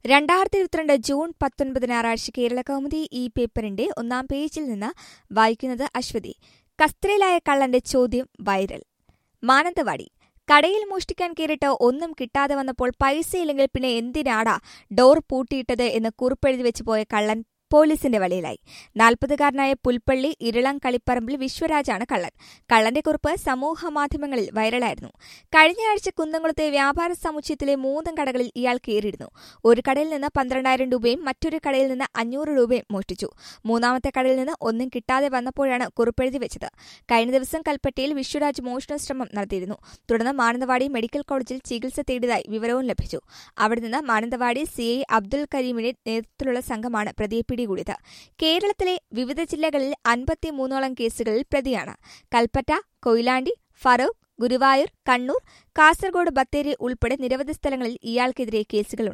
രണ്ടായിരത്തി ഇരുപത്തിരണ്ട് ജൂൺ പത്തൊൻപത് ഞായറാഴ്ച കേരള കൗമുദി ഈ പേപ്പറിന്റെ ഒന്നാം പേജിൽ നിന്ന് വായിക്കുന്നത് അശ്വതി കസ്ത്രയിലായ കള്ളന്റെ ചോദ്യം വൈറൽ മാനന്തവാടി കടയിൽ മോഷ്ടിക്കാൻ കയറിയിട്ട് ഒന്നും കിട്ടാതെ വന്നപ്പോൾ പൈസയില്ലെങ്കിൽ പിന്നെ എന്തിനാടാ ഡോർ പൂട്ടിയിട്ടത് എന്ന് കുറിപ്പെഴുതി വെച്ച് പോയ കള്ളൻ പോലീസിന്റെ വലയിലായി നാൽപ്പതുകാരനായ പുൽപ്പള്ളി ഇരളം കളിപ്പറമ്പിൽ വിശ്വരാജാണ് കള്ളൻ കള്ളന്റെ കുറിപ്പ് സമൂഹ മാധ്യമങ്ങളിൽ വൈറലായിരുന്നു കഴിഞ്ഞയാഴ്ച കുന്നംകുളത്തെ വ്യാപാര സമുച്ചയത്തിലെ മൂന്ന് കടകളിൽ ഇയാൾ കയറിയിരുന്നു ഒരു കടയിൽ നിന്ന് പന്ത്രണ്ടായിരം രൂപയും മറ്റൊരു കടയിൽ നിന്ന് അഞ്ഞൂറ് രൂപയും മോഷ്ടിച്ചു മൂന്നാമത്തെ കടയിൽ നിന്ന് ഒന്നും കിട്ടാതെ വന്നപ്പോഴാണ് കുറിപ്പെഴുതി വെച്ചത് കഴിഞ്ഞ ദിവസം കൽപ്പറ്റയിൽ വിശ്വരാജ് മോഷണ ശ്രമം നടത്തിയിരുന്നു തുടർന്ന് മാനന്തവാടി മെഡിക്കൽ കോളേജിൽ ചികിത്സ തേടിയതായി വിവരവും ലഭിച്ചു അവിടെ നിന്ന് മാനന്തവാടി സി ഐ അബ്ദുൽ കരീമിന്റെ നേതൃത്വത്തിലുള്ള സംഘമാണ് പ്രതിയെ പിടികൂടിയത് കേരളത്തിലെ വിവിധ ജില്ലകളിൽ അൻപത്തിമൂന്നോളം കേസുകളിൽ പ്രതിയാണ് കൽപ്പറ്റ കൊയിലാണ്ടി ഫറൂഖ് ഗുരുവായൂർ കണ്ണൂർ കാസർഗോഡ് ബത്തേരി ഉൾപ്പെടെ നിരവധി സ്ഥലങ്ങളിൽ ഇയാൾക്കെതിരെ കേസുകളുണ്ട്